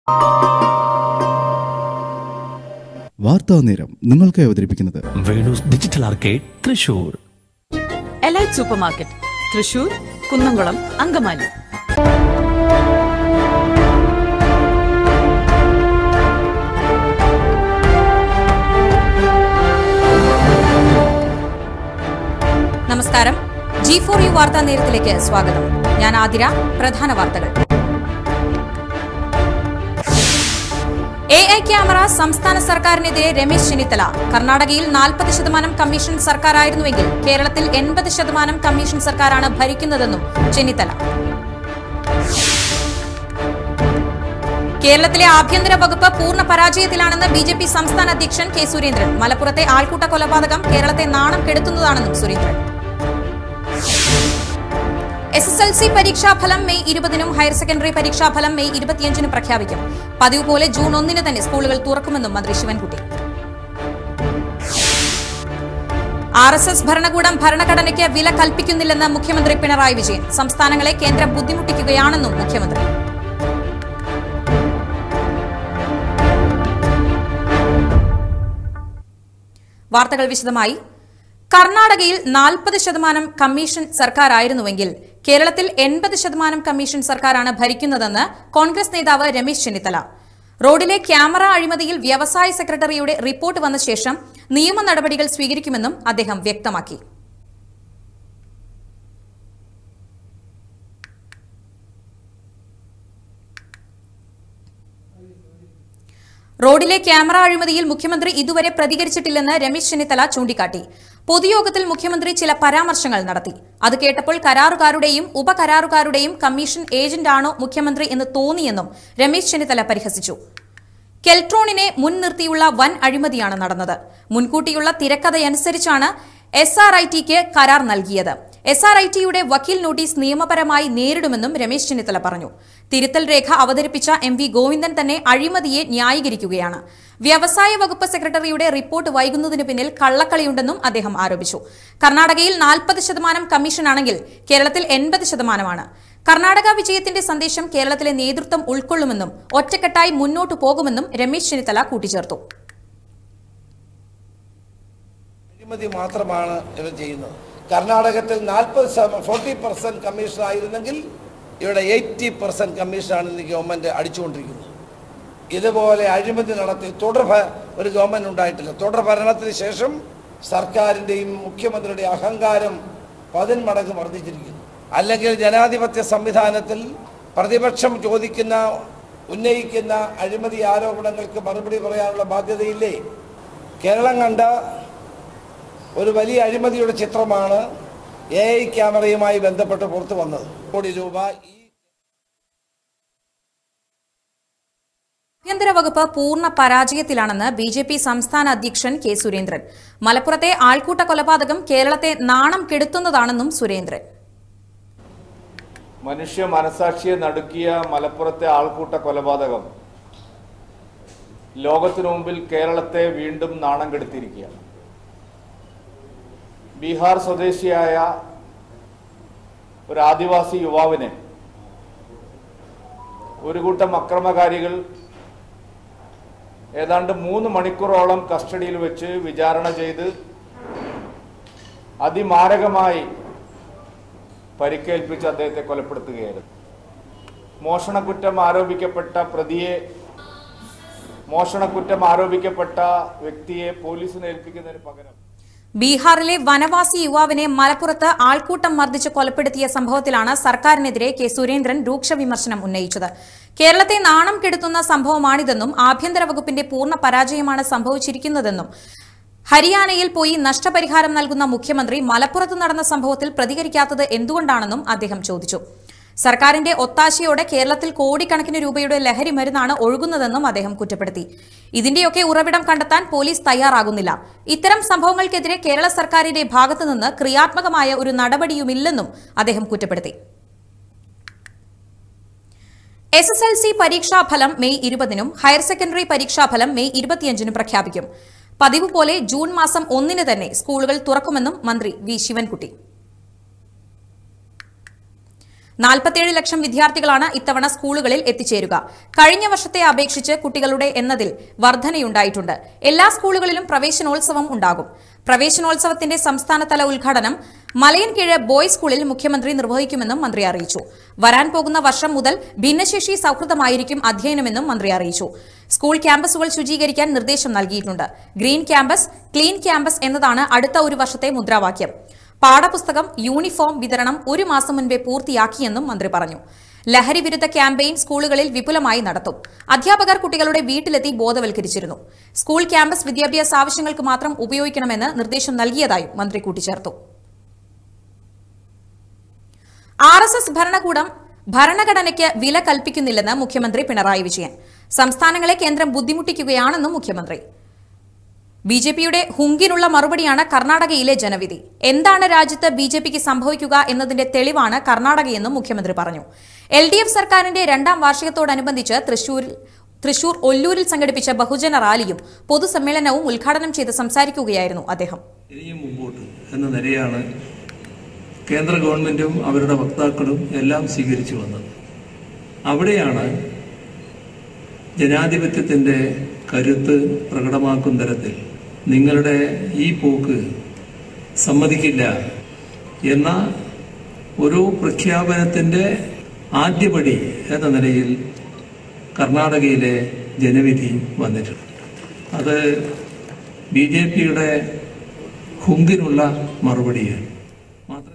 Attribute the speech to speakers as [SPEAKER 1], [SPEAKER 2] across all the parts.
[SPEAKER 1] വാർത്താ നേരം നിങ്ങൾക്ക് അവതരിപ്പിക്കുന്നത്
[SPEAKER 2] Venu's digital arcade Thrissur
[SPEAKER 3] elite super market Thrissur Kunnamkulam Angamaly
[SPEAKER 4] നമസ്കാരം ജി ഫോർ യു വാർത്താ നേരത്തിലേക്ക് സ്വാഗതം ഞാൻ ആതിര പ്രധാന വാർത്തകൾ എ ഐ ക്യാമറ സംസ്ഥാന സർക്കാരിനെതിരെ രമേശ് ചെന്നിത്തല കർണാടകയിൽ നാൽപ്പത് ശതമാനം കമ്മീഷൻ സർക്കാരായിരുന്നുവെങ്കിൽ കേരളത്തിൽ എൺപത് ശതമാനം കമ്മീഷൻ സർക്കാരാണ് ഭരിക്കുന്നതെന്നും ചെന്നിത്തല കേരളത്തിലെ ആഭ്യന്തര വകുപ്പ് പൂർണ്ണ പരാജയത്തിലാണെന്ന് ബി ജെ പി സംസ്ഥാന അധ്യക്ഷൻ കെ സുരേന്ദ്രൻ മലപ്പുറത്തെ ആൾക്കൂട്ട കൊലപാതകം കേരളത്തെ നാണം കെടുത്തുന്നതാണെന്നും Surendran S S L C പരീക്ഷാഫലം മെയ് ഇരുപതിനും ഹയർ സെക്കൻഡറി പരീക്ഷാഫലം മെയ് ഇരുപത്തിയഞ്ചിനും പ്രഖ്യാപിക്കും പതിവ് പോലെ ജൂൺ ഒന്നിന് തന്നെ സ്കൂളുകൾ തുറക്കുമെന്നും മന്ത്രി ശിവൻകുട്ടി ആർ എസ് എസ് ഭരണകൂടം ഭരണഘടനയ്ക്ക് വില കൽപ്പിക്കുന്നില്ലെന്ന് മുഖ്യമന്ത്രി പിണറായി വിജയൻ സംസ്ഥാനങ്ങളെ കേന്ദ്രം ബുദ്ധിമുട്ടിക്കുകയാണെന്നും മുഖ്യമന്ത്രി വാർത്തകൾ വിശദമായി കർണാടകയിൽ നാൽപ്പത് ശതമാനം കമ്മീഷൻ സർക്കാരായിരുന്നുവെങ്കിൽ കേരളത്തിൽ എൺപത് ശതമാനം കമ്മീഷൻ സർക്കാരാണ് ഭരിക്കുന്നതെന്ന് കോൺഗ്രസ് നേതാവ് രമേശ് ചെന്നിത്തല റോഡിലെ ക്യാമറ അഴിമതിയിൽ വ്യവസായ സെക്രട്ടറിയുടെ റിപ്പോർട്ട് വന്ന ശേഷം നിയമ നടപടികൾ സ്വീകരിക്കുമെന്നും അദ്ദേഹം വ്യക്തമാക്കി റോഡിലെ ക്യാമറ അഴിമതിയിൽ മുഖ്യമന്ത്രി ഇതുവരെ പ്രതികരിച്ചിട്ടില്ലെന്ന് രമേശ് ചെന്നിത്തല ചൂണ്ടിക്കാട്ടി പൊതുയോഗത്തിൽ മുഖ്യമന്ത്രി ചില പരാമർശങ്ങൾ നടത്തി അത് കേട്ടപ്പോൾ കരാറുകാരുടെയും ഉപകരാറുകാരുടെയും കമ്മീഷൻ ഏജന്റാണോ മുഖ്യമന്ത്രി എന്ന് തോന്നിയെന്നും രമേശ് ചെന്നിത്തല പരിഹസിച്ചു കെൽട്രോണിനെ മുൻനിർത്തിയുള്ള വൻ അഴിമതിയാണ് നടന്നത് മുൻകൂട്ടിയുള്ള തിരക്കഥയനുസരിച്ചാണ് എസ് ആർ ഐ ടിക്ക് കരാർ നൽകിയത് എസ് ആർ ഐ ടിയുടെ വക്കീൽ നോട്ടീസ് നിയമപരമായി നേരിടുമെന്നും രമേശ് ചെന്നിത്തല പറഞ്ഞു തിരുത്തൽ രേഖ അവതരിപ്പിച്ച എം വി ഗോവിന്ദൻ തന്നെ അഴിമതിയെ ന്യായീകരിക്കുകയാണ് വ്യവസായ വകുപ്പ് സെക്രട്ടറിയുടെ റിപ്പോർട്ട് വൈകുന്നതിന് പിന്നിൽ കള്ളക്കളിയുണ്ടെന്നും അദ്ദേഹം ആരോപിച്ചു കർണാടകയിൽ നാൽപ്പത് ശതമാനം കമ്മീഷനാണെങ്കിൽ കേരളത്തിൽ എൺപത് ശതമാനമാണ് കർണാടക വിജയത്തിന്റെ സന്ദേശം കേരളത്തിലെ നേതൃത്വം ഉൾക്കൊള്ളുമെന്നും ഒറ്റക്കെട്ടായി മുന്നോട്ടു പോകുമെന്നും രമേശ് ചെന്നിത്തല കൂട്ടിച്ചേർത്തു
[SPEAKER 5] അഴിമതി മാത്രമാണ് ഇവർ ചെയ്യുന്നത് കർണാടകത്തിൽ നാൽപ്പത് ഫോർട്ടി പെർസെന്റ് കമ്മീഷൻ ആയിരുന്നെങ്കിൽ ഇവിടെ എയ്റ്റി പെർസെന്റ് കമ്മീഷനാണ് ഇന്ന് ഗവൺമെന്റ് അടിച്ചുകൊണ്ടിരിക്കുന്നത് ഇതുപോലെ അഴിമതി നടത്തി തുടർ ഭ- ഒരു ഗവൺമെന്റ് ഉണ്ടായിട്ടില്ല തുടർ ഭരണത്തിന് ശേഷം സർക്കാരിൻ്റെയും മുഖ്യമന്ത്രിയുടെയും അഹങ്കാരം പതിന്മടങ്ങ് വർദ്ധിച്ചിരിക്കുന്നു അല്ലെങ്കിൽ ജനാധിപത്യ സംവിധാനത്തിൽ പ്രതിപക്ഷം ചോദിക്കുന്ന ഉന്നയിക്കുന്ന അഴിമതി ആരോപണങ്ങൾക്ക് മറുപടി പറയാനുള്ള ബാധ്യതയില്ലേ കേരളം കണ്ട ഒരു വലിയ അഴിമതിയുടെ ചിത്രമാണ് എ ഐ ക്യാമറയുമായി ബന്ധപ്പെട്ട് പുറത്തു വന്നത് കോടി രൂപ ഈ
[SPEAKER 4] ആഭ്യന്തര വകുപ്പ് പൂർണ്ണ പരാജയത്തിലാണെന്ന് ബി ജെ പി സംസ്ഥാന അധ്യക്ഷൻ കെ സുരേന്ദ്രൻ മലപ്പുറത്തെ ആൾക്കൂട്ട കൊലപാതകം കേരളത്തെ നാണം കെടുത്തുന്നതാണെന്നും സുരേന്ദ്രൻ
[SPEAKER 6] മനുഷ്യ മനസാക്ഷിയെ നടുക്കിയ മലപ്പുറത്തെ ആൾക്കൂട്ട കൊലപാതകം ലോകത്തിനു മുമ്പിൽ കേരളത്തെ വീണ്ടും നാണം കെടുത്തിയിരിക്കുകയാണ് ബീഹാർ സ്വദേശിയായ ഒരു ആദിവാസി യുവാവിനെ ഒരു കൂട്ടം അക്രമകാരികൾ ഏതാണ്ട് മൂന്ന് മണിക്കൂറോളം കസ്റ്റഡിയിൽ വെച്ച് വിചാരണ ചെയ്ത് അതിമാരകമായി പരിക്കേൽപ്പിച്ച് അദ്ദേഹത്തെ കൊലപ്പെടുത്തുകയായിരുന്നു മോഷണക്കുറ്റം ആരോപിക്കപ്പെട്ട പ്രതിയെ മോഷണക്കുറ്റം ആരോപിക്കപ്പെട്ട വ്യക്തിയെ പോലീസിന് ഏൽപ്പിക്കുന്നതിന് പകരം
[SPEAKER 4] ബീഹാറിലെ വനവാസി യുവാവിനെ മലപ്പുറത്ത് ആൾക്കൂട്ടം മർദ്ദിച്ച് കൊലപ്പെടുത്തിയ സംഭവത്തിലാണ് സർക്കാരിനെതിരെ കെ സുരേന്ദ്രൻ രൂക്ഷ വിമർശനം ഉന്നയിച്ചത് കേരളത്തെ നാണം കെടുത്തുന്ന സംഭവമാണിതെന്നും ആഭ്യന്തര വകുപ്പിന്റെ പൂർണ്ണ പരാജയമാണ് സംഭവിച്ചിരിക്കുന്നതെന്നും ഹരിയാനയിൽ പോയി നഷ്ടപരിഹാരം നൽകുന്ന മുഖ്യമന്ത്രി മലപ്പുറത്ത് നടന്ന സംഭവത്തിൽ പ്രതികരിക്കാത്തത് എന്തുകൊണ്ടാണെന്നും അദ്ദേഹം ചോദിച്ചു സർക്കാരിന്റെ ഒത്താശയോടെ കേരളത്തിൽ കോടിക്കണക്കിന് രൂപയുടെ ലഹരി മരുന്നാണ് ഒഴുകുന്നതെന്നും അദ്ദേഹം കുറ്റപ്പെടുത്തി ഇതിന്റെയൊക്കെ ഉറവിടം കണ്ടെത്താൻ പോലീസ് തയ്യാറാകുന്നില്ല ഇത്തരം സംഭവങ്ങൾക്കെതിരെ കേരള സർക്കാരിന്റെ ഭാഗത്തുനിന്ന് ക്രിയാത്മകമായ ഒരു നടപടിയുമില്ലെന്നും അദ്ദേഹം കുറ്റപ്പെടുത്തി എസ് എസ് എൽ സി പരീക്ഷാഫലം മെയ് ഇരുപതിനും ഹയർ സെക്കൻഡറി പരീക്ഷാഫലം മെയ് ഇരുപത്തിയഞ്ചിനും പ്രഖ്യാപിക്കും പതിവ് പോലെ ജൂൺ മാസം ഒന്നിന് തന്നെ സ്കൂളുകൾ തുറക്കുമെന്നും മന്ത്രി വി ശിവൻകുട്ടി നാൽപ്പത്തിയേഴ് ലക്ഷം വിദ്യാർത്ഥികളാണ് ഇത്തവണ സ്കൂളുകളിൽ എത്തിച്ചേരുക കഴിഞ്ഞ വർഷത്തെ അപേക്ഷിച്ച് കുട്ടികളുടെ എണ്ണത്തിൽ വർധനയുണ്ടായിട്ടുണ്ട് എല്ലാ സ്കൂളുകളിലും പ്രവേശനോത്സവം ഉണ്ടാകും പ്രവേശനോത്സവത്തിന്റെ സംസ്ഥാനതല ഉദ്ഘാടനം മലയൻകീഴ് ബോയ്സ് സ്കൂളിൽ മുഖ്യമന്ത്രി നിർവഹിക്കുമെന്നും മന്ത്രി അറിയിച്ചു വരാൻ പോകുന്ന വർഷം മുതൽ ഭിന്നശേഷി സൌഹൃദമായിരിക്കും അധ്യയനമെന്നും മന്ത്രി അറിയിച്ചു സ്കൂൾ ക്യാമ്പസുകൾ ശുചീകരിക്കാൻ നിർദ്ദേശം നൽകിയിട്ടുണ്ട് ഗ്രീൻ ക്യാമ്പസ് ക്ലീൻ ക്യാമ്പസ് എന്നതാണ് അടുത്ത ഒരു വർഷത്തെ മുദ്രാവാക്യം പാഠപുസ്തകം യൂണിഫോം വിതരണം ഒരു മാസം മുൻപേ പൂർത്തിയാക്കിയെന്നും മന്ത്രി പറഞ്ഞു ലഹരി വിരുദ്ധ ക്യാമ്പയിൻ സ്കൂളുകളിൽ വിപുലമായി നടത്തും അധ്യാപകർ കുട്ടികളുടെ വീട്ടിലെത്തി ബോധവൽക്കരിച്ചിരുന്നു സ്കൂൾ ക്യാമ്പസ് വിദ്യാഭ്യാസ ആവശ്യങ്ങൾക്ക് മാത്രം ഉപയോഗിക്കണമെന്ന് നിർദ്ദേശം നൽകിയതായും മന്ത്രി കൂട്ടിച്ചേർത്തു ആർ എസ് എസ് ഭരണകൂടം ഭരണഘടനയ്ക്ക് വില കൽപ്പിക്കുന്നില്ലെന്ന് മുഖ്യമന്ത്രി പിണറായി വിജയൻ സംസ്ഥാനങ്ങളെ കേന്ദ്രം ബുദ്ധിമുട്ടിക്കുകയാണെന്നും മുഖ്യമന്ത്രി ബി ജെ പിയുടെ ഹുങ്കിനുള്ള മറുപടിയാണ് കർണാടകയിലെ ജനവിധി എന്താണ് രാജ്യത്ത് ബി ജെ പിക്ക് സംഭവിക്കുക എന്നതിന്റെ തെളിവാണ് കർണാടകയെന്നും മുഖ്യമന്ത്രി പറഞ്ഞു എൽ ഡി എഫ് സർക്കാരിന്റെ രണ്ടാം വാർഷികത്തോടനുബന്ധിച്ച് തൃശൂരിൽ തൃശൂർ ഒല്ലൂരിൽ സംഘടിപ്പിച്ച ബഹുജന റാലിയും പൊതുസമ്മേളനവും ഉദ്ഘാടനം ചെയ്ത് സംസാരിക്കുകയായിരുന്നു അദ്ദേഹം
[SPEAKER 7] ഇനിയും മുമ്പോട്ട് എന്ന നിലയാണ് കേന്ദ്ര ഗവൺമെന്റും അവരുടെ വക്താക്കളും എല്ലാം സ്വീകരിച്ചു വന്നത് അവിടെയാണ് ജനാധിപത്യത്തിന്റെ കരുത്ത് പ്രകടമാക്കും തരത്തിൽ നിങ്ങളുടെ ഈ പോക്ക് സമ്മതിക്കില്ല എന്ന ഒരു പ്രഖ്യാപനത്തിന്റെ ആദ്യപടി എന്ന നിലയിൽ കർണാടകയിലെ ജനവിധി വന്നിട്ടുണ്ട് അത് ബി ജെ പിയുടെ ഹുങ്കിനുള്ള മറുപടിയാണ് മാത്രമല്ല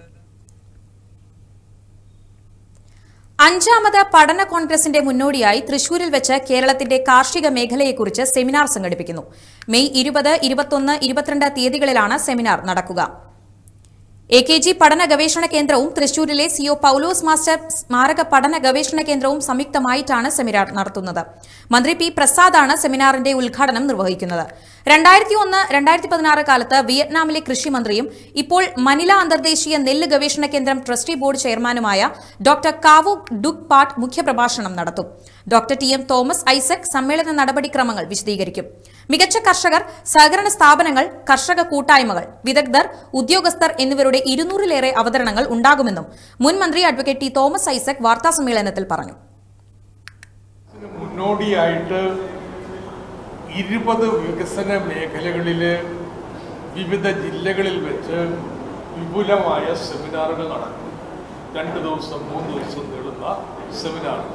[SPEAKER 4] അഞ്ചാമത് പഠന കോൺഗ്രസിന്റെ മുന്നോടിയായി തൃശൂരിൽ വെച്ച് കേരളത്തിന്റെ കാർഷിക മേഖലയെക്കുറിച്ച് സെമിനാർ സംഘടിപ്പിക്കുന്നു മെയ് ഇരുപത് ഇരുപത്തൊന്ന് ഇരുപത്തിരണ്ട് തീയതികളിലാണ് സെമിനാർ നടക്കുക എ കെ ജി പഠന ഗവേഷണ കേന്ദ്രവും തൃശൂരിലെ സിഒ പൌലോസ് മാസ്റ്റർ സ്മാരക പഠന ഗവേഷണ കേന്ദ്രവും സംയുക്തമായിട്ടാണ് സെമിനാർ നടത്തുന്നത് മന്ത്രി പി പ്രസാദാണ് സെമിനാറിന്റെ ഉദ്ഘാടനം നിർവഹിക്കുന്നത് രണ്ടായിരത്തി ഒന്ന് രണ്ടായിരത്തി പതിനാറ് കാലത്ത് വിയറ്റ്നാമിലെ കൃഷി മന്ത്രിയും ഇപ്പോൾ മനില അന്തർദേശീയ നെല്ല് ഗവേഷണ കേന്ദ്രം ട്രസ്റ്റി ബോർഡ് ചെയർമാനുമായ ഡോക്ടർ കാവു ഡുക് പാട്ട് മുഖ്യപ്രഭാഷണം നടത്തും doctor T M Thomas Isaac സമ്മേളന നടപടിക്രമങ്ങൾ വിശദീകരിക്കും മികച്ച കർഷകർ സഹകരണ സ്ഥാപനങ്ങൾ കർഷക കൂട്ടായ്മകൾ വിദഗ്ധർ ഉദ്യോഗസ്ഥർ എന്നിവരുടെ ഇരുന്നൂറിലേറെ അവതരണങ്ങൾ ഉണ്ടാകുമെന്നും മുൻ മന്ത്രി അഡ്വക്കേറ്റ് ടി തോമസ് ഐസക് വാർത്താസമ്മേളനത്തിൽ പറഞ്ഞു
[SPEAKER 8] മുന്നോടിയായിട്ട് ഇരുപത് വികസന മേഖലകളിൽ വിവിധ ജില്ലകളിൽ വെച്ച് വിപുലമായ സെമിനാറുകൾ നടക്കും രണ്ട് ദിവസം മൂന്ന് ദിവസം നീളുന്ന സെമിനാറുകൾ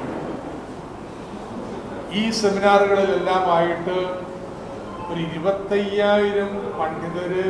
[SPEAKER 8] ഈ സെമിനാറുകളിലെല്ലാമായിട്ട് ഒരു ഇരുപത്തയ്യായിരം പണ്ഡിതര്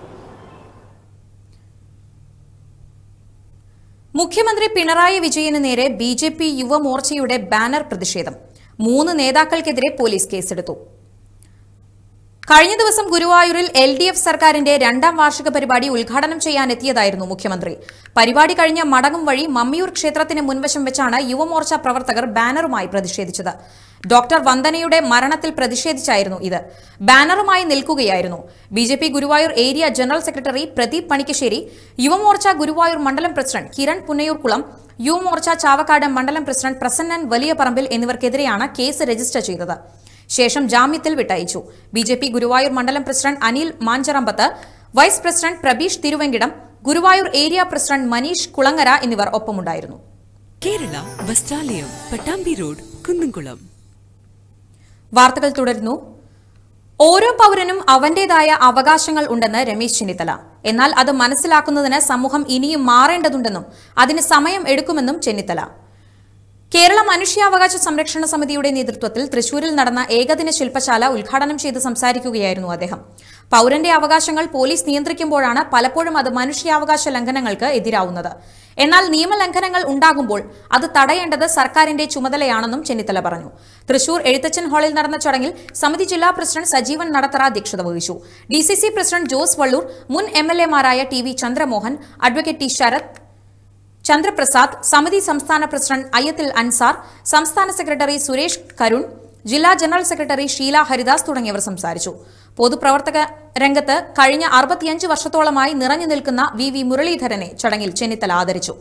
[SPEAKER 4] മുഖ്യമന്ത്രി പിണറായി വിജയന് നേരെ ബി ജെ പി യുവമോർച്ചയുടെ ബാനർ പ്രതിഷേധം മൂന്ന് നേതാക്കൾക്കെതിരെ പോലീസ് കേസെടുത്തു കഴിഞ്ഞ ദിവസം ഗുരുവായൂരിൽ എൽ ഡി എഫ് സർക്കാരിന്റെ രണ്ടാം വാർഷിക പരിപാടി ഉദ്ഘാടനം ചെയ്യാനെത്തിയതായിരുന്നു മുഖ്യമന്ത്രി പരിപാടി കഴിഞ്ഞ മടങ്ങും വഴി മമ്മിയൂർ ക്ഷേത്രത്തിന് മുൻവശം വെച്ചാണ് യുവമോർച്ച പ്രവർത്തകർ ബാനറുമായി പ്രതിഷേധിച്ചത് ഡോക്ടർ വന്ദനയുടെ മരണത്തിൽ പ്രതിഷേധിച്ചായിരുന്നു ഇത് ബാനറുമായി നിൽക്കുകയായിരുന്നു B J P Guruvayur area general secretary Pradeep Panikkassery Yuvamorcha Guruvayur മണ്ഡലം പ്രസിഡന്റ് കിരൺ പുന്നയൂർകുളം യുവമോർച്ച ചാവക്കാട് മണ്ഡലം പ്രസിഡന്റ് പ്രസന്നൻ വലിയ പറമ്പിൽ എന്നിവർക്കെതിരെയാണ് കേസ് രജിസ്റ്റർ ചെയ്തത് ശേഷം ജാമ്യത്തിൽ വിട്ടയച്ചു ബി ജെ പി ഗുരുവായൂർ മണ്ഡലം president Anil Mancharambath vice president Prabeesh Thiruvenkitam Guruvayur area president Maneesh Kulangara എന്നിവർ ഒപ്പമുണ്ടായിരുന്നു
[SPEAKER 9] കേരള വസ്ത്രാലയം പട്ടാമ്പി റോഡ് കുന്നംകുളം
[SPEAKER 4] വാർത്തകൾ തുടരുന്നു ഓരോ പൗരനും അവന്റേതായ അവകാശങ്ങൾ ഉണ്ടെന്ന് രമേശ് ചെന്നിത്തല എന്നാൽ അത് മനസ്സിലാക്കുന്നതിന് സമൂഹം ഇനിയും മാറേണ്ടതുണ്ടെന്നും അതിന് സമയം എടുക്കുമെന്നും ചെന്നിത്തല കേരള മനുഷ്യാവകാശ സംരക്ഷണ സമിതിയുടെ നേതൃത്വത്തിൽ തൃശൂരിൽ നടന്ന ഏകദിന ശില്പശാല ഉദ്ഘാടനം ചെയ്ത് സംസാരിക്കുകയായിരുന്നു അദ്ദേഹം പൌരന്റെ അവകാശങ്ങൾ പോലീസ് നിയന്ത്രിക്കുമ്പോഴാണ് പലപ്പോഴും അത് മനുഷ്യാവകാശ ലംഘനങ്ങൾക്ക് എതിരാവുന്നത് എന്നാൽ നിയമലംഘനങ്ങൾ ഉണ്ടാകുമ്പോൾ അത് തടയേണ്ടത് സർക്കാരിന്റെ ചുമതലയാണെന്നും ചെന്നിത്തല പറഞ്ഞു തൃശൂർ എഴുത്തച്ഛൻ ഹാളിൽ നടന്ന ചടങ്ങിൽ സമിതി ജില്ലാ പ്രസിഡന്റ് സജീവൻ നടത്തറ അധ്യക്ഷത വഹിച്ചു D C C president Jose Vallur മുൻ എം എൽ എമാരായ T V Chandramohan advocate T Sarath Chandraprasad സമിതി സംസ്ഥാന പ്രസിഡന്റ് അയ്യത്തിൽ അൻസാർ സംസ്ഥാന സെക്രട്ടറി സുരേഷ് കരുൺ ജില്ലാ ജനറൽ സെക്രട്ടറി ഷീല ഹരിദാസ് തുടങ്ങിയവർ സംസാരിച്ചു പൊതുപ്രവർത്തക രംഗത്ത് കഴിഞ്ഞ അറുപത്തിയഞ്ച് വർഷത്തോളമായി നിറഞ്ഞു നിൽക്കുന്ന വി വി മുരളീധരനെ ചടങ്ങിൽ ചെന്നിത്തല ആദരിച്ചു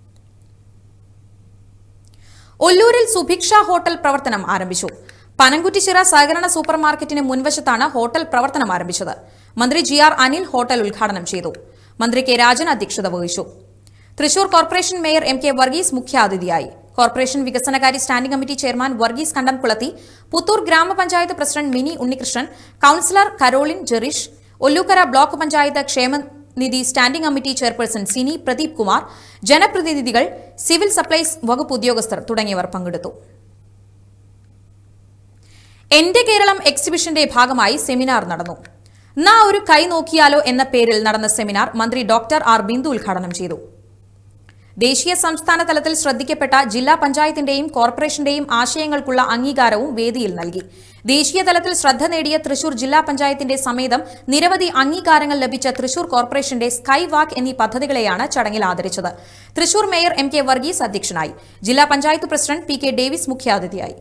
[SPEAKER 4] ഒല്ലൂരിൽ സുഭിക്ഷ ഹോട്ടൽ പ്രവർത്തനം ആരംഭിച്ചു പനങ്കുറ്റിച്ചിറ സഹകരണ സൂപ്പർ മാർക്കറ്റിന് മുൻവശത്താണ് ഹോട്ടൽ പ്രവർത്തനം ആരംഭിച്ചത് മന്ത്രി ജി ആർ അനിൽ ഹോട്ടൽ ഉദ്ഘാടനം ചെയ്തു മന്ത്രി കെ രാജൻ അധ്യക്ഷത വഹിച്ചു Thrissur corporation mayor M K Varghese മുഖ്യാതിഥിയായി കോർപ്പറേഷൻ വികസനകാര്യ standing committee chairman Varghese Kandamkulathi Puthur ഗ്രാമപഞ്ചായത്ത് president Mini Unnikrishnan councillor Caroline Jerish Ollukkara block panchayat ക്ഷേമനിധി standing committee chairperson Sini Pradeep Kumar ജനപ്രതിനിധികൾ സിവിൽ സപ്ലൈസ് വകുപ്പ് ഉദ്യോഗസ്ഥർ തുടങ്ങിയവർ പങ്കെടുത്തു എന്റെ കേരളം എക്സിബിഷന്റെ ഭാഗമായി സെമിനാർ നടന്നു നാ ഒരു കൈ നോക്കിയാലോ എന്ന പേരിൽ നടന്ന സെമിനാർ മന്ത്രി ഡോക്ടർ ആർ ബിന്ദു ഉദ്ഘാടനം ചെയ്തു ദേശീയ സംസ്ഥാന തലത്തിൽ ശ്രദ്ധിക്കപ്പെട്ട ജില്ലാ പഞ്ചായത്തിന്റെയും കോർപ്പറേഷന്റെയും ആശയങ്ങൾക്കുള്ള അംഗീകാരവും വേദിയിൽ നൽകി ദേശീയ തലത്തിൽ ശ്രദ്ധ നേടിയ തൃശൂർ ജില്ലാ പഞ്ചായത്തിന്റെ സമേതം നിരവധി അംഗീകാരങ്ങൾ ലഭിച്ച തൃശൂർ കോർപ്പറേഷന്റെ സ്കൈ വാക്ക് എന്നീ പദ്ധതികളെയാണ് ചടങ്ങിൽ ആദരിച്ചത് Thrissur mayor M K Varghese അധ്യക്ഷനായി ജില്ലാ panchayat president P K Davis മുഖ്യാതിഥിയായി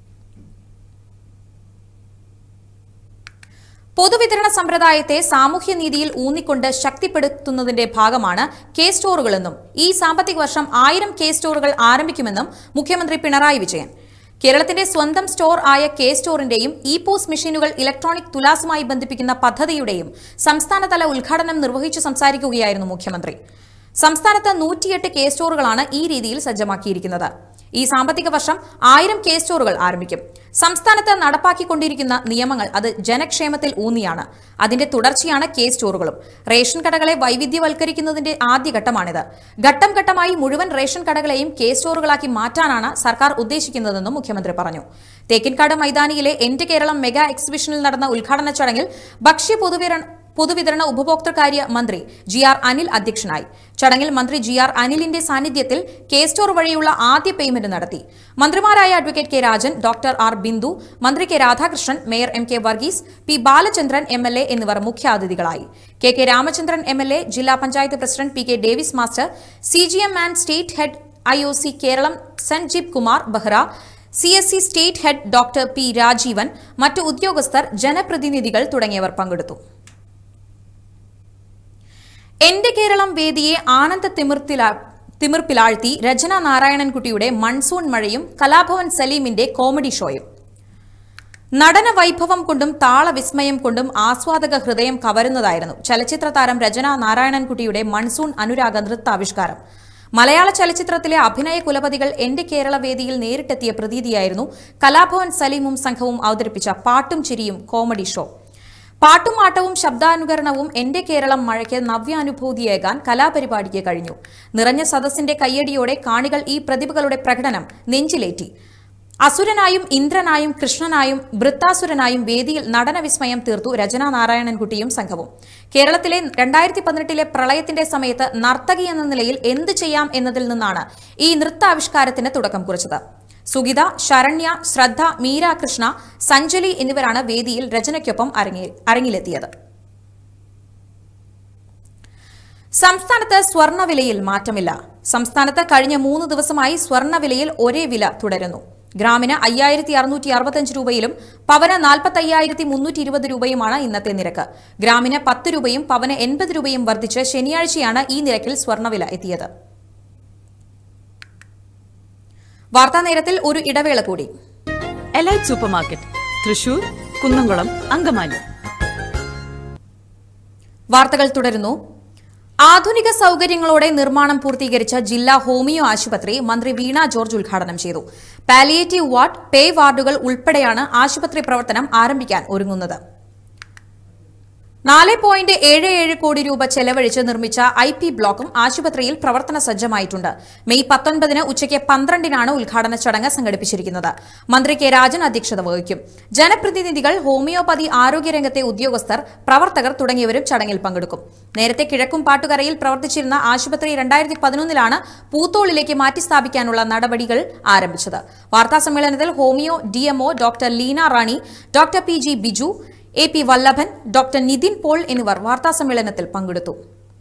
[SPEAKER 4] പൊതുവിതരണ സമ്പ്രദായത്തെ സാമൂഹ്യനീതിയിൽ ഊന്നിക്കൊണ്ട് ശക്തിപ്പെടുത്തുന്നതിന്റെ ഭാഗമാണ് കെ സ്റ്റോറുകളെന്നും ഈ സാമ്പത്തിക വർഷം ആയിരം കെ സ്റ്റോറുകൾ ആരംഭിക്കുമെന്നും മുഖ്യമന്ത്രി പിണറായി വിജയൻ കേരളത്തിന്റെ സ്വന്തം സ്റ്റോർ ആയ കെ സ്റ്റോറിന്റെയും ഇ പോസ് മെഷീനുകൾ ഇലക്ട്രോണിക് തുലാസുമായി ബന്ധിപ്പിക്കുന്ന പദ്ധതിയുടെയും സംസ്ഥാനതല ഉദ്ഘാടനം നിർവഹിച്ചു സംസാരിക്കുകയായിരുന്നു മുഖ്യമന്ത്രി സംസ്ഥാനത്ത് നൂറ്റിയെട്ട് കെ സ്റ്റോറുകളാണ് ഈ രീതിയിൽ സജ്ജമാക്കിയിരിക്കുന്നത് ഈ സാമ്പത്തിക വർഷം ആയിരം കെ സ്റ്റോറുകൾ ആരംഭിക്കും സംസ്ഥാനത്ത് നടപ്പാക്കിക്കൊണ്ടിരിക്കുന്ന നിയമങ്ങൾ അത് ജനക്ഷേമത്തിൽ ഊന്നിയാണ് അതിന്റെ തുടർച്ചയാണ് കെ സ്റ്റോറുകളും റേഷൻ കടകളെ വൈവിധ്യവൽക്കരിക്കുന്നതിന്റെ ആദ്യഘട്ടമാണിത് ഘട്ടം ഘട്ടമായി മുഴുവൻ റേഷൻ കടകളെയും കെ സ്റ്റോറുകളാക്കി മാറ്റാനാണ് സർക്കാർ ഉദ്ദേശിക്കുന്നതെന്നും മുഖ്യമന്ത്രി പറഞ്ഞു തേക്കിൻകാട് മൈതാനിയിലെ എന്റെ കേരളം മെഗാ എക്സിബിഷനിൽ നടന്ന ഉദ്ഘാടന ചടങ്ങിൽ ഭക്ഷ്യ പൊതുവിതരണ പൊതുവിതരണ ഉപഭോക്തൃകാര്യ മന്ത്രി ജി ആർ അനിൽ അധ്യക്ഷനായി ചടങ്ങിൽ മന്ത്രി ജി ആർ അനിലിന്റെ സാന്നിധ്യത്തിൽ കെ സ്റ്റോർ വഴിയുള്ള ആദ്യ പേയ്മെന്റ് നടത്തി മന്ത്രിമാരായ advocate K Rajan doctor R Bindu മന്ത്രി K Radhakrishnan mayor M K Varghese P Balachandran M L A എന്നിവർ മുഖ്യാതിഥികളായി K K Ramachandran M L A ജില്ലാ panchayat president P K Davis master C G M and state head I O C Keralam Sanjeev Kumar Behra C S C state head doctor P Rajeevan മറ്റു ഉദ്യോഗസ്ഥർ ജനപ്രതിനിധികൾ തുടങ്ങിയവർ പങ്കെടുത്തു എന്റെ കേരളം വേദിയെ ആനന്ദ തിമിർത്തില തിമിർപ്പിലാഴ്ത്തി രചന നാരായണൻകുട്ടിയുടെ മൺസൂൺ മഴയും കലാഭവൻ സലീമിന്റെ കോമഡി ഷോയും നടന വൈഭവം കൊണ്ടും താളവിസ്മയം കൊണ്ടും ആസ്വാദക ഹൃദയം കവരുന്നതായിരുന്നു ചലച്ചിത്ര താരം രചന നാരായണൻകുട്ടിയുടെ മൺസൂൺ അനുരാഗ നൃത്താവിഷ്കാരം മലയാള ചലച്ചിത്രത്തിലെ അഭിനയ കുലപതികൾ എന്റെ കേരള വേദിയിൽ നേരിട്ടെത്തിയ പ്രതീതിയായിരുന്നു കലാഭവൻ സലീമും സംഘവും അവതരിപ്പിച്ച പാട്ടും ചിരിയും കോമഡി ഷോ പാട്ടും ആട്ടവും ശബ്ദാനുകരണവും എന്റെ കേരളം മഴയ്ക്ക് നവ്യാനുഭൂതിയേകാൻ കലാപരിപാടിക്ക് കഴിഞ്ഞു നിറഞ്ഞ സദസ്സിന്റെ കയ്യടിയോടെ കാണികൾ ഈ പ്രതിഭകളുടെ പ്രകടനം നെഞ്ചിലേറ്റി അസുരനായും ഇന്ദ്രനായും കൃഷ്ണനായും വൃത്താസുരനായും വേദിയിൽ നടനവിസ്മയം തീർത്തു രചന നാരായണൻകുട്ടിയും സംഘവും കേരളത്തിലെ രണ്ടായിരത്തി പതിനെട്ടിലെ പ്രളയത്തിന്റെ സമയത്ത് നർത്തകി എന്ന നിലയിൽ എന്ത് ചെയ്യാം എന്നതിൽ നിന്നാണ് ഈ നൃത്താവിഷ്കാരത്തിന് തുടക്കം കുറിച്ചത് സുഗിത ശരണ്യ ശ്രദ്ധ മീര കൃഷ്ണ സഞ്ജലി എന്നിവരാണ് വേദിയിൽ രചനയ്ക്കൊപ്പം അരങ്ങി- അരങ്ങിലെത്തിയത് സംസ്ഥാനത്ത് സ്വർണ്ണവിലയിൽ മാറ്റമില്ല സംസ്ഥാനത്ത് കഴിഞ്ഞ മൂന്ന് ദിവസമായി സ്വർണ്ണവിലയിൽ ഒരേ വില തുടരുന്നു ഗ്രാമിന് അയ്യായിരത്തി അറുന്നൂറ്റി അറുപത്തഞ്ച് രൂപയിലും പവന് നാൽപ്പത്തി അയ്യായിരത്തി മുന്നൂറ്റി ഇരുപത് രൂപയുമാണ് ഇന്നത്തെ നിരക്ക് ഗ്രാമിന് പത്ത് രൂപയും പവന് എൺപത് രൂപയും വർദ്ധിച്ച് ശനിയാഴ്ചയാണ് ഈ നിരക്കിൽ സ്വർണ്ണവില എത്തിയത് വാർത്താ നേരത്തിൽ ഒരു ഇടവേള കൂടി
[SPEAKER 3] elite super market Thrissur Kunnamkulam Angamaly
[SPEAKER 4] വാർത്തകൾ തുടരുന്നു ആധുനിക സൗകര്യങ്ങളോടെ നിർമ്മാണം പൂർത്തീകരിച്ച ജില്ലാ ഹോമിയോ ആശുപത്രി മന്ത്രി വീണ ജോർജ് ഉദ്ഘാടനം ചെയ്തു പാലിയേറ്റീവ് വാർഡ് പേ വാർഡുകൾ ഉൾപ്പെടെയാണ് ആശുപത്രി പ്രവർത്തനം ആരംഭിക്കാൻ ഒരുങ്ങുന്നത് നാല് പോയിന്റ് ഏഴ് ഏഴ് കോടി രൂപ ചെലവഴിച്ച് നിർമ്മിച്ച ഐ പി ബ്ലോക്കും ആശുപത്രിയിൽ പ്രവർത്തന സജ്ജമായിട്ടുണ്ട് മെയ് പത്തൊൻപതിന് ഉച്ചയ്ക്ക് പന്ത്രണ്ടിനാണ് ഉദ്ഘാടന ചടങ്ങ് സംഘടിപ്പിച്ചിരിക്കുന്നത് മന്ത്രി കെ രാജൻ അധ്യക്ഷത വഹിക്കും ജനപ്രതിനിധികൾ ഹോമിയോപ്പതി ആരോഗ്യരംഗത്തെ ഉദ്യോഗസ്ഥർ പ്രവർത്തകർ തുടങ്ങിയവരും ചടങ്ങിൽ പങ്കെടുക്കും നേരത്തെ കിഴക്കും പാട്ടുകരയിൽ പ്രവർത്തിച്ചിരുന്ന ആശുപത്രി രണ്ടായിരത്തി പതിനൊന്നിലാണ് പൂത്തോളിലേക്ക് മാറ്റി സ്ഥാപിക്കാനുള്ള നടപടികൾ ആരംഭിച്ചത് വാർത്താസമ്മേളനത്തിൽ homeo DMO doctor Leena Rani doctor P G Biju A P Vallabhan doctor Nithin Paul എന്നിവർ വാർത്താസമ്മേളനത്തിൽ പങ്കെടുത്തു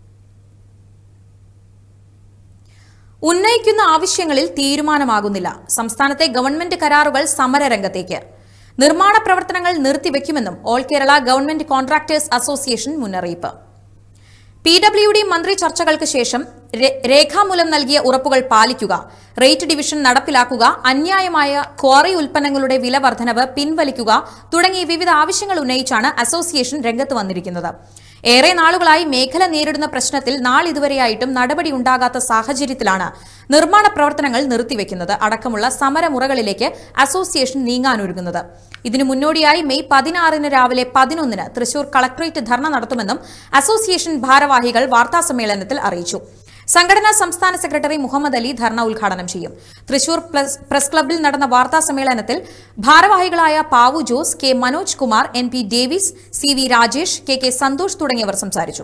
[SPEAKER 4] ഉന്നയിക്കുന്ന ആവശ്യങ്ങളിൽ തീരുമാനമാകുന്നില്ല സംസ്ഥാനത്തെ ഗവൺമെന്റ് കരാറുകൾ സമരരംഗത്തേക്ക് നിർമ്മാണ പ്രവർത്തനങ്ങൾ നിർത്തിവെക്കുമെന്നും all Kerala government contractors association മുന്നറിയിപ്പ് പി ഡബ്ല്യു ഡി മന്ത്രി ചർച്ചകൾക്ക് ശേഷം രേ- രേഖാമൂലം നൽകിയ ഉറപ്പുകൾ പാലിക്കുക റേറ്റ് ഡിവിഷൻ നടപ്പിലാക്കുക അന്യായമായ ക്വാറി ഉൽപ്പന്നങ്ങളുടെ വില വർധനവ് പിൻവലിക്കുക തുടങ്ങി വിവിധ ആവശ്യങ്ങൾ ഉന്നയിച്ചാണ് അസോസിയേഷൻ രംഗത്ത് വന്നിരിക്കുന്നത് ഏറെ നാളുകളായി മേഖല നേരിടുന്ന പ്രശ്നത്തിൽ നാളിതുവരെയായിട്ടും നടപടി ഉണ്ടാകാത്ത സാഹചര്യത്തിലാണ് നിർമ്മാണ പ്രവർത്തനങ്ങൾ നിർത്തിവെക്കുന്നത് അടക്കമുള്ള സമരമുറകളിലേക്ക് അസോസിയേഷൻ നീങ്ങാനൊരുങ്ങുന്നത് ഇതിനു മുന്നോടിയായി മെയ് പതിനാറിന് രാവിലെ പതിനൊന്നിന് തൃശൂർ കളക്ടറേറ്റ് ധർണ നടത്തുമെന്നും അസോസിയേഷൻ ഭാരവാഹികൾ വാർത്താസമ്മേളനത്തിൽ അറിയിച്ചു സംഘടനാ സംസ്ഥാന സെക്രട്ടറി മുഹമ്മദ് അലി ധർണ ഉദ്ഘാടനം ചെയ്യും തൃശൂർ പ്ലസ് പ്രസ് ക്ലബ്ബിൽ നടന്ന വാർത്താ സമ്മേളനത്തിൽ ഭാരവാഹികളായ Pavu Jose K Manoj Kumar N P Davis C V Rajesh K K Santhosh തുടങ്ങിയവർ സംസാരിച്ചു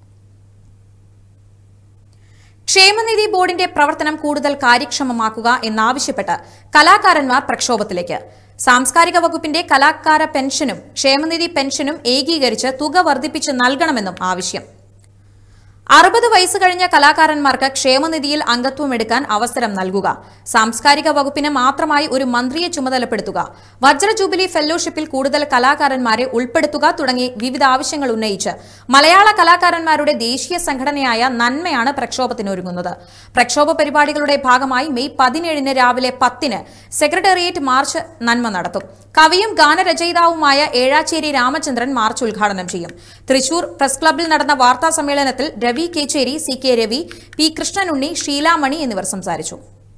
[SPEAKER 4] ക്ഷേമനിധി ബോർഡിന്റെ പ്രവർത്തനം കൂടുതൽ കാര്യക്ഷമമാക്കുക എന്നാവശ്യപ്പെട്ട് കലാകാരന്മാർ പ്രക്ഷോഭത്തിലേക്ക് സാംസ്കാരിക വകുപ്പിന്റെ കലാകാര പെൻഷനും ക്ഷേമനിധി പെൻഷനും ഏകീകരിച്ച് തുക വർദ്ധിപ്പിച്ച് നൽകണമെന്നും ആവശ്യം അറുപത് വയസ്സ് കഴിഞ്ഞ കലാകാരന്മാർക്ക് ക്ഷേമനിധിയിൽ അംഗത്വം എടുക്കാൻ അവസരം നൽകുക സാംസ്കാരിക വകുപ്പിന് മാത്രമായി ഒരു മന്ത്രിയെ ചുമതലപ്പെടുത്തുക വജ്ര ജൂബിലി ഫെല്ലോഷിപ്പിൽ കൂടുതൽ കലാകാരന്മാരെ ഉൾപ്പെടുത്തുക തുടങ്ങി വിവിധ ആവശ്യങ്ങൾ ഉന്നയിച്ച് മലയാള കലാകാരന്മാരുടെ ദേശീയ സംഘടനയായ നന്മയാണ് പ്രക്ഷോഭത്തിനൊരുങ്ങുന്നത് പ്രക്ഷോഭ പരിപാടികളുടെ ഭാഗമായി മെയ് പതിനേഴിന് രാവിലെ പത്തിന് സെക്രട്ടേറിയറ്റ് മാർച്ച് നന്മ നടത്തും കവിയും ഗാനരചയിതാവുമായ ഏഴാച്ചേരി രാമചന്ദ്രൻ മാർച്ച് ഉദ്ഘാടനം ചെയ്യും തൃശൂർ പ്രസ് ക്ലബ്ബിൽ നടന്ന വാർത്താ സമ്മേളനത്തിൽ Ravi Kecheri C K Ravi P Krishnanunni Sheelamani എന്നിവർ സംസാരിച്ചു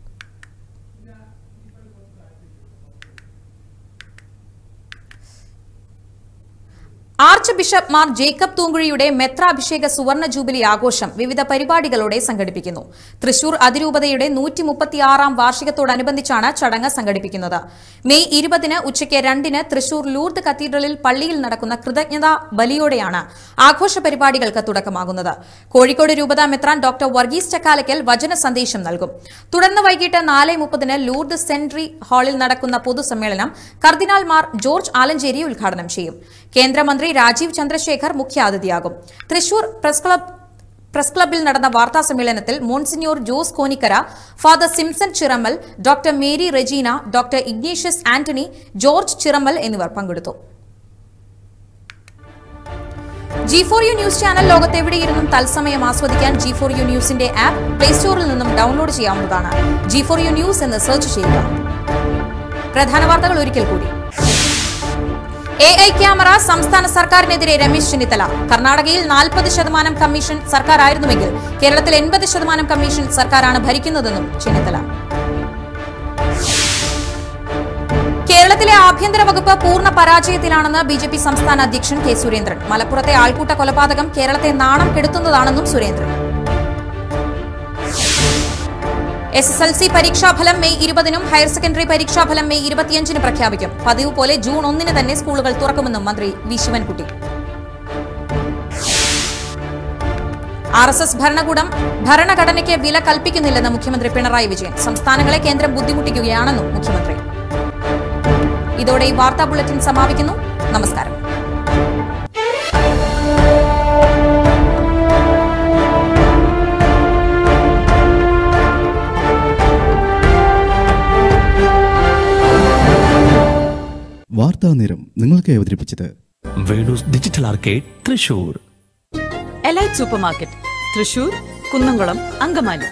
[SPEAKER 4] ആർച്ച് ബിഷപ്പ് മാർ ജേക്കബ് തൂങ്കുഴിയുടെ മെത്രാഭിഷേക സുവർണ ജൂബിലി ആഘോഷം വിവിധ പരിപാടികളോടെ സംഘടിപ്പിക്കുന്നു തൃശൂർ അതിരൂപതയുടെ നൂറ്റി മുപ്പത്തിയാറാം വാർഷികത്തോടനുബന്ധിച്ചാണ് ചടങ്ങ് സംഘടിപ്പിക്കുന്നത് മെയ് ഇരുപതിന് ഉച്ചയ്ക്ക് രണ്ടിന് തൃശൂർ ലൂർദ് കത്തീഡ്രലിൽ പള്ളിയിൽ നടക്കുന്ന കൃതജ്ഞതാ ബലിയോടെയാണ് ആഘോഷ പരിപാടികൾക്ക് തുടക്കമാകുന്നത് കോഴിക്കോട് രൂപത മെത്രാൻ ഡോക്ടർ വർഗീസ് ചക്കാലക്കൽ വചന സന്ദേശം നൽകും തുടർന്ന് വൈകിട്ട് നാല് മുപ്പതിന് ലൂർദ് സെൻട്രി ഹാളിൽ നടക്കുന്ന പൊതുസമ്മേളനം കർദിനാൾ മാർ ജോർജ് ആലഞ്ചേരി ഉദ്ഘാടനം ചെയ്യും കേന്ദ്രമന്ത്രി രാജീവ് ചന്ദ്രശേഖർ മുഖ്യാതിഥിയാകും തൃശൂർ പ്രസ് ക്ലബ് പ്രസ് ക്ലബ്ബിൽ നടന്ന വാർത്താ സമ്മേളനത്തിൽ monsignor Jose Konikkara father Simson Chirammal doctor Mary Regina doctor Ignatius Antony George Chirammal എന്നിവർ പങ്കെടുത്തു G four U news channel ലോകത്തെവിടെയിരുന്നും തത്സമയം ആസ്വദിക്കാൻ ജി ഫോർ യു ന്യൂസിന്റെ ആപ്പ് പ്ലേ സ്റ്റോറിൽ നിന്നും ഡൗൺലോഡ് ചെയ്യാവുന്നതാണ് ജി ഫോർ യു ന്യൂസ് എന്ന് സെർച്ച് ചെയ്യുക പ്രധാന വാർത്തകൾ ഒരിക്കൽ കൂടി എ ഐ ക്യാമറ സംസ്ഥാന സർക്കാരിനെതിരെ രമേശ് ചെന്നിത്തല കർണാടകയിൽ നാൽപ്പത് ശതമാനം കമ്മീഷൻ സർക്കാരായിരുന്നുവെങ്കിൽ കേരളത്തിൽ എൺപത് ശതമാനം കമ്മീഷൻ സർക്കാരാണ് ഭരിക്കുന്നതെന്നും ചെന്നിത്തല കേരളത്തിലെ ആഭ്യന്തര വകുപ്പ് പൂർണ്ണ പരാജയത്തിലാണെന്ന് ബി ജെ പി സംസ്ഥാന അധ്യക്ഷൻ കെ സുരേന്ദ്രൻ മലപ്പുറത്തെ ആൾക്കൂട്ട കൊലപാതകം കേരളത്തെ നാണം കെടുത്തുന്നതാണെന്നും Surendran S S L C പരീക്ഷാഫലം മെയ് ഇരുപതിനും ഹയർ സെക്കൻഡറി പരീക്ഷാഫലം മെയ് ഇരുപത്തിയഞ്ചിന് പ്രഖ്യാപിക്കും പതിവ് പോലെ ജൂൺ ഒന്നിന് തന്നെ സ്കൂളുകൾ തുറക്കുമെന്നും മന്ത്രി V Sivankutty R S S ഭരണകൂടം ഭരണഘടനയ്ക്ക് വില കൽപ്പിക്കുന്നില്ലെന്ന് മുഖ്യമന്ത്രി പിണറായി വിജയൻ സംസ്ഥാനങ്ങളെ കേന്ദ്രം ബുദ്ധിമുട്ടിക്കുകയാണെന്നും മുഖ്യമന്ത്രി ഇതോടെ ഈ വാർത്താ ബുള്ളറ്റിൻ സമാപിക്കുന്നു നമസ്കാരം
[SPEAKER 1] വാർത്താ നേരം നിങ്ങൾക്ക് അവതരിപ്പിച്ചത്
[SPEAKER 2] Venu's digital arcade Thrissur
[SPEAKER 3] elite super market Thrissur Kunnamkulam Angamaly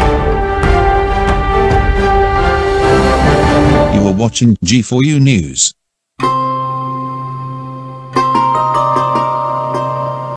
[SPEAKER 10] You are watching G4U News.